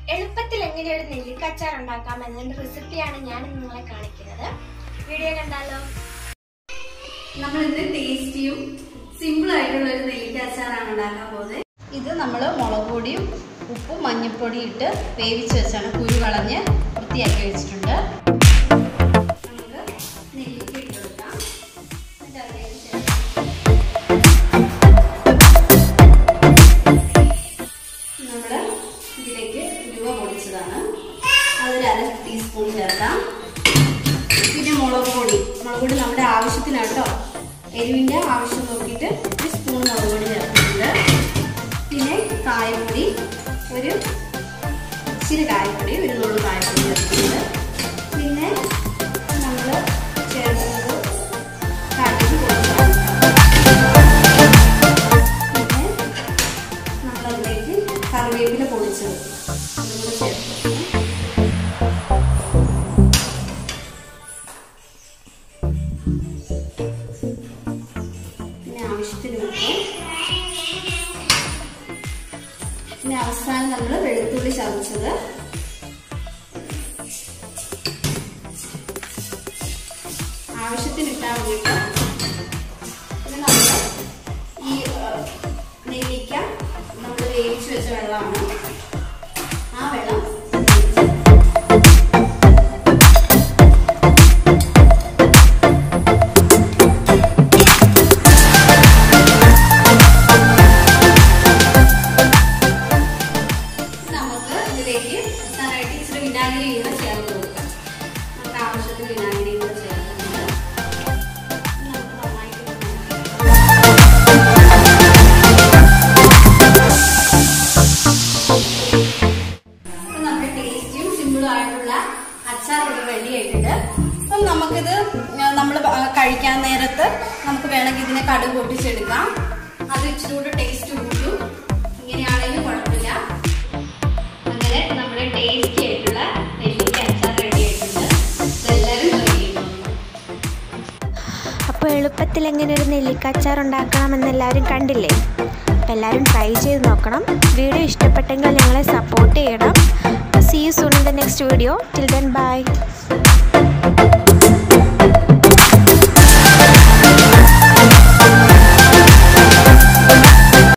എളുപ്പത്തിൽ എങ്ങനെ ഒരു നെല്ലിക്കച്ചാർ ഉണ്ടാക്കാം എന്നതിന്റെ റെസിപ്പിയാണ് ഞാൻ ഇന്ന് നിങ്ങളെ കാണിക്കുന്നത് വീഡിയോ കണ്ടാലോ നമ്മൾ ഇന്ന് ടേസ്റ്റിയും സിമ്പിൾ ആയിട്ടുള്ള ഒരു നെല്ലിക്ക അച്ചാറാണ് ഉണ്ടാക്കാൻ പോകുന്നത് ഇത് നമ്മൾ മുളക് പൊടിയും ഉപ്പും മഞ്ഞൾപ്പൊടിയും ഇട്ട് വേവിച്ച് വെച്ചാണ് കുരു കളഞ്ഞ് വൃത്തിയാക്കി വെച്ചിട്ടുണ്ട് നമുക്ക് നെല്ലിക്ക ഇട്ട് കൊടുക്കാം എന്നിട്ട് അതിലേക്ക് ചേർക്കാം നമ്മൾ ഇതിലേക്ക് ഉലുവ പൊടിച്ചതാണ് അതൊരു അര ടീസ്പൂൺ ചേർക്കാം പിന്നെ മുളക് പൊടി മുളക് പൊടി നമ്മുടെ ആവശ്യത്തിനാണ് കേട്ടോ എരിവിൻ്റെ ആവശ്യം നോക്കിയിട്ട് ഒരു സ്പൂൺ മുളക് പൊടി ചേർക്കുന്നുണ്ട് പിന്നെ കായപ്പൊടി ഒരു ഇച്ചിരി കായപ്പൊടി ഒരു നൂറ് കായപ്പൊടി ചേർക്കുന്നുണ്ട് പിന്നെ നമ്മൾ ചേർക്കുന്നത് കാട്ടിക്ക് കൊടുക്കാം പിന്നെ നമ്മളതിലേക്ക് കറിവേപ്പില പൊടിച്ചത് അതും കൂടെ ചേർക്കുന്നു പിന്നെ ആവശ്യത്തിന് ഉപ്പ് പിന്നെ അവസാനം നമ്മൾ വെളുത്തുള്ളി ചതച്ചത് ആവശ്യത്തിന് ഇട്ടാൽ മതി കേട്ടോ. പിന്നെ നമ്മൾ ഈ ആ, നെല്ലിക്ക നമ്മൾ വേവിച്ച് വെച്ച വെള്ളമാണ് ആ വെള്ളം നമുക്ക് ഇതിലേക്ക് അവസാനമായിട്ട് ഇച്ചിരി വിനാഗിരി കൂടെ ചേർത്ത് കൊടുക്കാം നമുക്ക് ആവശ്യത്തിന് വിനാഗിരി കൂടെ ചേർക്കുന്നുണ്ട് നമുക്ക് നന്നായിട്ട് മിക്സ് ചെയ്യാം. അപ്പൊ നമ്മുടെ ടേസ്റ്റിയും സിമ്പിളും ആയിട്ടുള്ള അച്ചാർ ഇവിടെ റെഡി ആയിട്ടുണ്ട് അപ്പം നമുക്കിത് നമ്മൾ കഴിക്കാൻ നേരത്ത് നമുക്ക് വേണമെങ്കിൽ ഇതിനെ കടുക് പൊട്ടിച്ചെടുക്കാം അത് ഇച്ചിരി കൂടെ ടേസ്റ്റ് കൂട്ടും ഇങ്ങനെയാണെങ്കിലും കുഴപ്പമില്ല അങ്ങനെ നമ്മുടെ ടേസ്റ്റി ആയിട്ടുള്ള നെല്ലിക്ക അച്ചാർ റെഡി ആയിട്ടുണ്ട് ഇതെല്ലാവരും ട്രൈ ചെയ്തു അപ്പോൾ എളുപ്പത്തിൽ എങ്ങനെ ഒരു നെല്ലിക്കച്ചാർ ഉണ്ടാക്കണമെന്ന് എല്ലാവരും കണ്ടില്ലേ അപ്പോൾ എല്ലാവരും ട്രൈ ചെയ്ത് നോക്കണം വീഡിയോ ഇഷ്ടപ്പെട്ടെങ്കിൽ ഞങ്ങളെ സപ്പോർട്ട് ചെയ്യണം see you soon in the next video till then by